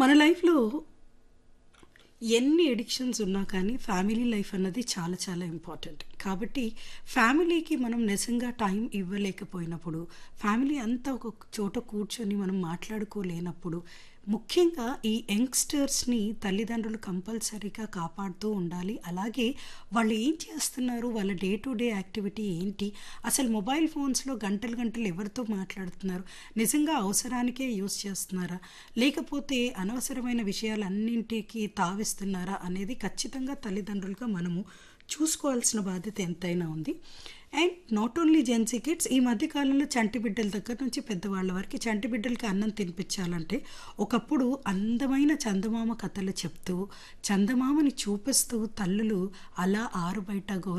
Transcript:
మన లైఫ్‌లో ఎన్ని అడిక్షన్స్ ఉన్నా కానీ ఫ్యామిలీ లైఫ్ అన్నది చాలా చాలా ఇంపార్టెంట్. కాబట్టి ఫ్యామిలీకి మనం నిజంగా టైం ఇవ్వలేకపోయినప్పుడు, ఫ్యామిలీ అంతా ఒక చోట కూర్చొని మనం మాట్లాడుకోలేనప్పుడు, ముఖ్యంగా ఈ యంగ్‌స్టర్స్‌ని తల్లిదండ్రులు కంపల్సరీగా కాపాడుతూ ఉండాలి. అలాగే వాళ్ళు ఏం చేస్తున్నారు? వాళ్ళ డే టు డే యాక్టివిటీ ఏంటి? అసలు మొబైల్ ఫోన్స్‌లో గంటలు గంటలు ఎవరితో మాట్లాడుతున్నారు? నిజంగా అవసరానికే యూజ్ చేస్తున్నారా? లేకపోతే అనవసరమైన విషయాలన్నింటికి తావిస్తున్నారా? అనేది ఖచ్చితంగా తల్లిదండ్రులుగా మనము చూసుకోవాల్సిన బాధ్యత ఎంతైనా ఉంది. And not only Gen Z kids ఈ మధ్య కాలంలో చంటి బిడ్డల దగ్గర నుంచి పెద్దవాళ్ళ వరకి చంటి బిడ్డలకి అన్నం తినిపించాలంటే, ఒకప్పుడు అందమైన చందమామ కథలు చెప్తూ, చందమామని చూపిస్తూ తల్లులు అలా ఆరుబయట గోరు